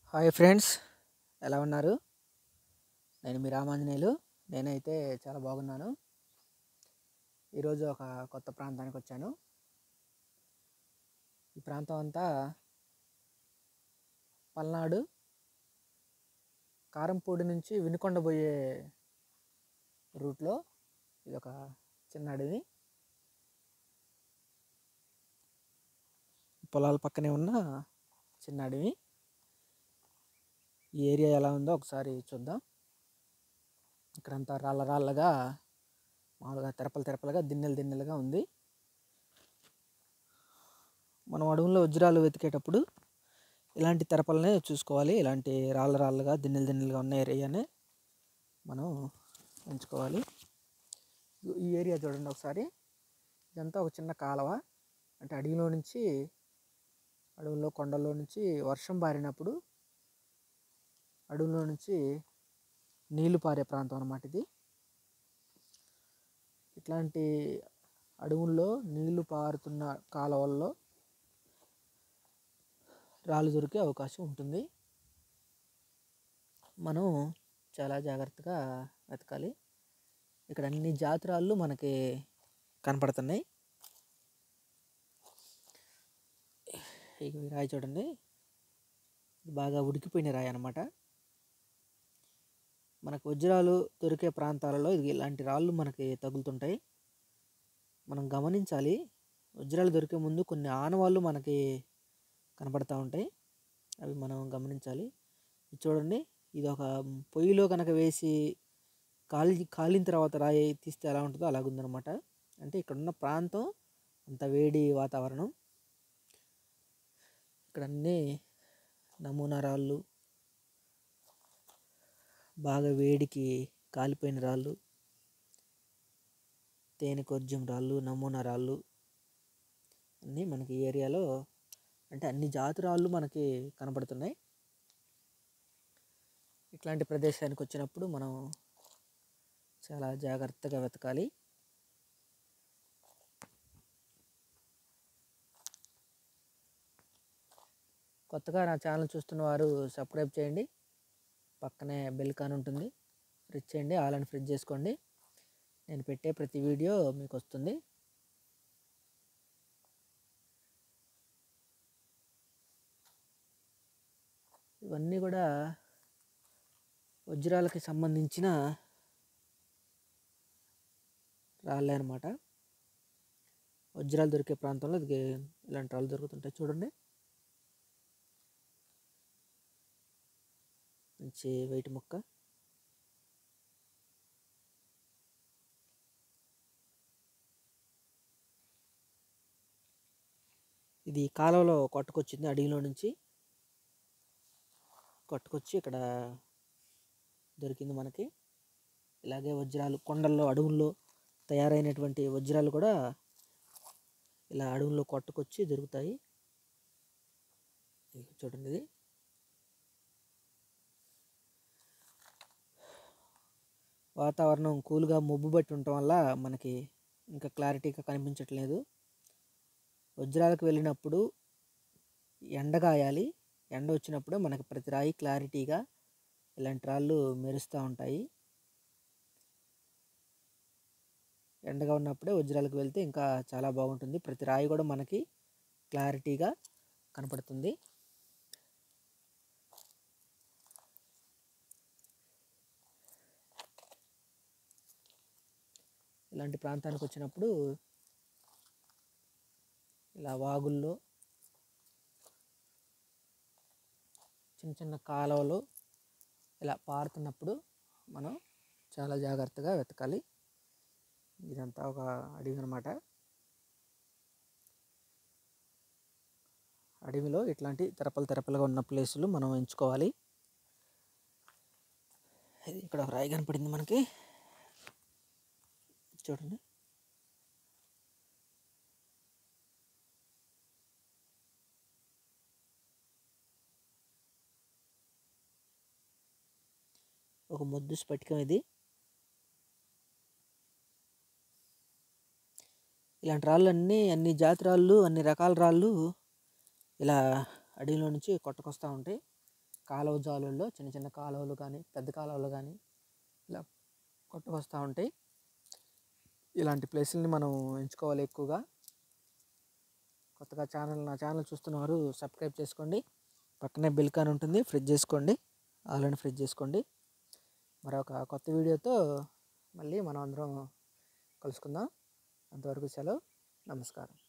hi friends ఎలా ఉన్నారు నేను మీ రామాంజనేయులు నేనైతే చాలా బాగున్నాను ఈరోజు ఒక కొత్త ప్రాంతానికి వచ్చాను ఈ ప్రాంతం అంతా పల్నాడు కారంపూడి నుంచి వినుకొండ పోయే రూట్లో ఇది ఒక చిన్న అడవి పొలాల పక్కనే ఉన్న చిన్న అడవి ఈ ఏరియా ఎలా ఉందో ఒకసారి చూద్దాం ఇక్కడంతా రాళ్ళ రాళ్ళగా మామూలుగా తెరపలు తెరపలుగా దిన్నెలు దిన్నెలుగా ఉంది మనం అడవుల్లో వజ్రాలు వెతికేటప్పుడు ఇలాంటి తెరపలనే చూసుకోవాలి ఇలాంటి రాళ్ళ రాళ్ళగా దిన్నెలు దిన్నెలుగా ఉన్న ఏరియానే మనం ఎంచుకోవాలి ఈ ఏరియా చూడండి ఒకసారి ఇదంతా ఒక చిన్న కాలువ అంటే అడవిలో నుంచి అడవుల్లో కొండల్లో నుంచి వర్షం పారినప్పుడు అడవుల్లో నుంచి నీళ్లు పారే ప్రాంతం అన్నమాట ఇది ఇట్లాంటి అడవుల్లో నీళ్లు పారుతున్న కాలువల్లో రాళ్ళు దొరికే అవకాశం ఉంటుంది మనం చాలా జాగ్రత్తగా వెతకాలి ఇక్కడ అన్ని జాతి రాళ్ళు మనకి కనపడుతున్నాయి ఇక ఈ రాయి చూడండి ఇది బాగా ఉడికిపోయిన రాయి అన్నమాట మనకు వజ్రాలు దొరికే ప్రాంతాలలో ఇది ఇలాంటి రాళ్ళు మనకి తగులుతుంటాయి మనం గమనించాలి వజ్రాలు దొరికే ముందు కొన్ని ఆనవాళ్ళు మనకి కనపడతా ఉంటాయి అవి మనం గమనించాలి ఇది చూడండి ఇది ఒక పొయ్యిలో కనుక వేసి కాలి కాలిన తర్వాత రాయి తీస్తే ఎలా ఉంటుందో అలాగుందనమాట అంటే ఇక్కడ ఉన్న ప్రాంతం అంత వేడి వాతావరణం ఇక్కడ అన్నీ నమూనా రాళ్ళు బాగా వేడికి కాలిపోయిన రాళ్ళు తేనె కొర్జం రాళ్ళు నమూనా రాళ్ళు అన్నీ మనకి ఈ ఏరియాలో అంటే అన్ని జాతి రాళ్ళు మనకి కనపడుతున్నాయి ఇట్లాంటి ప్రదేశానికి వచ్చినప్పుడు మనం చాలా జాగ్రత్తగా వెతకాలి కొత్తగా నా ఛానల్ చూస్తున్న వారు సబ్స్క్రైబ్ చేయండి పక్కనే బెల్ కాన్ ఉంటుంది ఫ్రిడ్జ్ చేయండి ఆల్ అని ఫ్రిడ్జ్ చేసుకోండి నేను పెట్టే ప్రతి వీడియో మీకు వస్తుంది ఇవన్నీ కూడా వజ్రాలకి సంబంధించిన రాళ్ళే అనమాట వజ్రాలు దొరికే ప్రాంతంలో ఇది ఇలాంటి రాళ్ళు దొరుకుతుంటాయి చూడండి మంచి వెయిట్ ముక్క ఇది కాలువలో కొట్టుకొచ్చింది అడవిలో నుంచి కొట్టుకొచ్చి ఇక్కడ దొరికింది మనకి ఇలాగే వజ్రాలు కొండల్లో అడవుల్లో తయారైనటువంటి వజ్రాలు కూడా ఇలా అడవుల్లో కొట్టుకొచ్చి దొరుకుతాయి ఇది చూడండి ఇది వాతావరణం కూల్గా మబ్బు బట్టి ఉండటం వల్ల మనకి ఇంకా క్లారిటీగా కనిపించట్లేదు వజ్రాలకు వెళ్ళినప్పుడు ఎండగాయాలి ఎండ వచ్చినప్పుడే మనకి ప్రతి రాయి క్లారిటీగా ఇలాంటి రాళ్ళు మెరుస్తూ ఉంటాయి ఎండగా ఉన్నప్పుడే వజ్రాలకు వెళ్తే ఇంకా చాలా బాగుంటుంది ప్రతి రాయి కూడా మనకి క్లారిటీగా కనపడుతుంది ఇలాంటి ప్రాంతానికి వచ్చినప్పుడు ఇలా వాగుల్లో చిన్న చిన్న కాలువలు ఇలా పారుతున్నప్పుడు మనం చాలా జాగ్రత్తగా వెతకాలి ఇదంతా ఒక అడవి అనమాట అడవిలో ఇట్లాంటి తెరపలు తెరపలుగా ఉన్న ప్లేసులు మనం ఎంచుకోవాలి ఇది ఇక్కడ ఒక రాయి కనపడింది మనకి చూడండి ఒక ముద్దు స్ఫటికం ఇది ఇలాంటి రాళ్ళు అన్నీ అన్ని జాతి రాళ్ళు అన్ని రకాల రాళ్ళు ఇలా అడవిలో నుంచి కొట్టుకొస్తూ ఉంటాయి కాలువ జాలుల్లో చిన్న చిన్న కాలువలు కానీ పెద్ద కాలువలు కానీ ఇలా కొట్టుకొస్తూ ఉంటాయి ఇలాంటి ప్లేసుల్ని మనం ఎంచుకోవాలి ఎక్కువగా కొత్తగా ఛానల్ నా ఛానల్ చూస్తున్నవారు సబ్స్క్రైబ్ చేసుకోండి పక్కనే బిల్ కాన్ ఉంటుంది ఫ్రిడ్జ్ చేసుకోండి ఆల్రెడీ ఫ్రిడ్జ్ చేసుకోండి మరొక కొత్త వీడియోతో మళ్ళీ మనం అందరం కలుసుకుందాం అంతవరకు సెలవు నమస్కారం